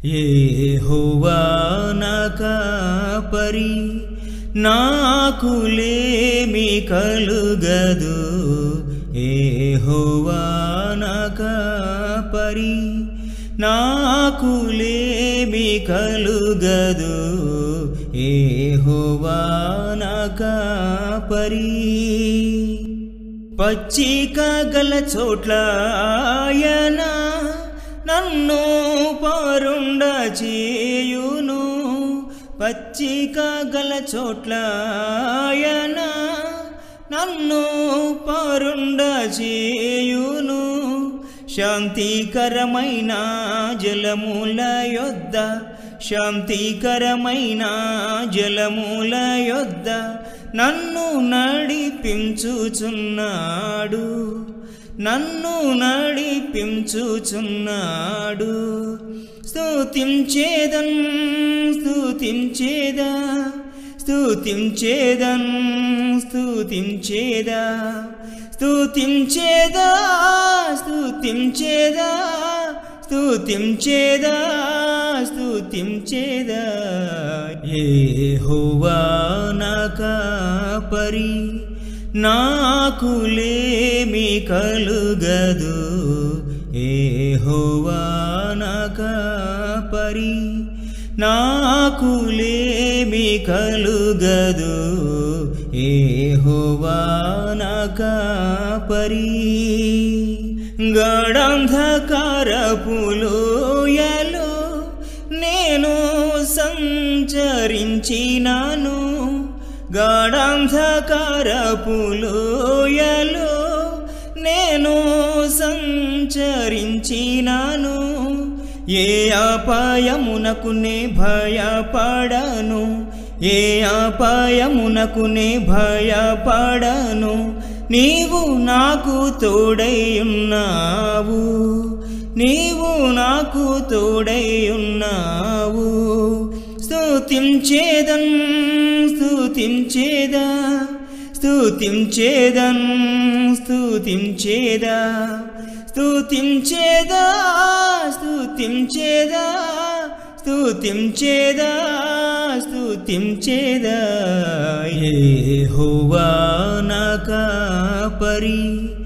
ఏహోవా నా కాపరి నాకులేమి కలుగదు ఏహోవా నా కాపరి నాకులేమి కలుగదు ఏహోవా నా కాపరి పచ్చిక గల చోట్ల ఆయన నన్ను పరుండ చేయును పచ్చిక గల చోట్ల ఆయన నన్ను పరుండ చేయును శాంతికరమైన జలముల యొద్ద శాంతికరమైన జలముల యొద్ద నన్ను నడిపించుచున్నాడు నన్ను నడిపించుచున్నాడు స్తుతించేదన్ స్తుతించేదా స్తుతించేదన్ స్తుతించేదా స్తుతించేదా స్తుతించేదా స్తుతించేదా స్తుతించేదా ఏహోవా నా కాపరి నాకులేమి కలుగదు ఏహోవా నా కాపరి నాకులేమి కలుగదు ఏహోవా నా కాపరి గడంధకారపులోయలో నేను సంచరించినాను గాఢంధకారపులోయలో నేను సంచరించినాను ఏ అపాయమునకు నే భయపడను ఏ అపాయమునకు నే భయపడను నీవు నాకు తోడై ఉన్నావు నీవు నాకు తోడై ఉన్నావు స్తుతించేదన్ స్తుతించేదా స్తుతించేదన్ స్తుతించేదా స్తుతించేదా స్తుతించేదా స్తుతించేదా స్తుతించేదా ఏహోవా నా కాపరి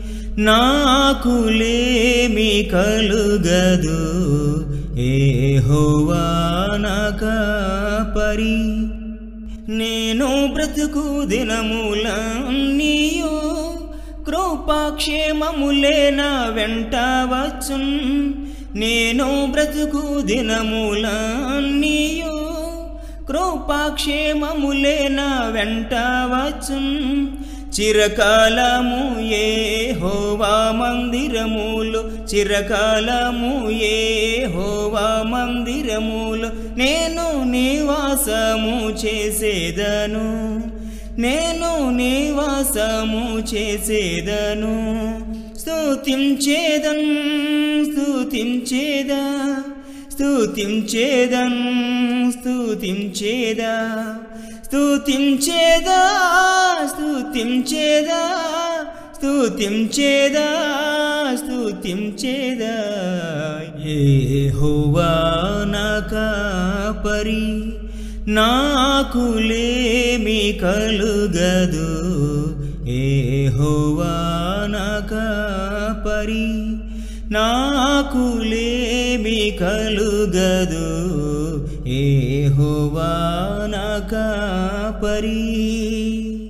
నాకులేమి కలుగదు ఏహోవా నా కాపరి నేను బ్రతుకు దినములన్నీయు కృపాక్షేమములే నా వెంట వచ్చున్ నేను బ్రతుకు దినములన్నీయు కృపాక్షేమములే నా వెంట వచ్చున్ చిరకాలము ఏ హోవా మందిరములు చిరకాలము ఏ హోవా మందిరములు నేను నివాసము చేసేదను నేను నివాసము చేసేదను స్తుతించేదన్ స్తుతించేదా స్తుతించేదన్ స్తుతించేదా స్తుతించేదా స్తుతించేదా స్తుతించేదా స్తుతించేదా ఏహోవా నా కాపరి నాకులేమి కలుగదు ఏహోవా నా కాపరి నాకులేమి కలుగదు ఏహోవా నా కాపరి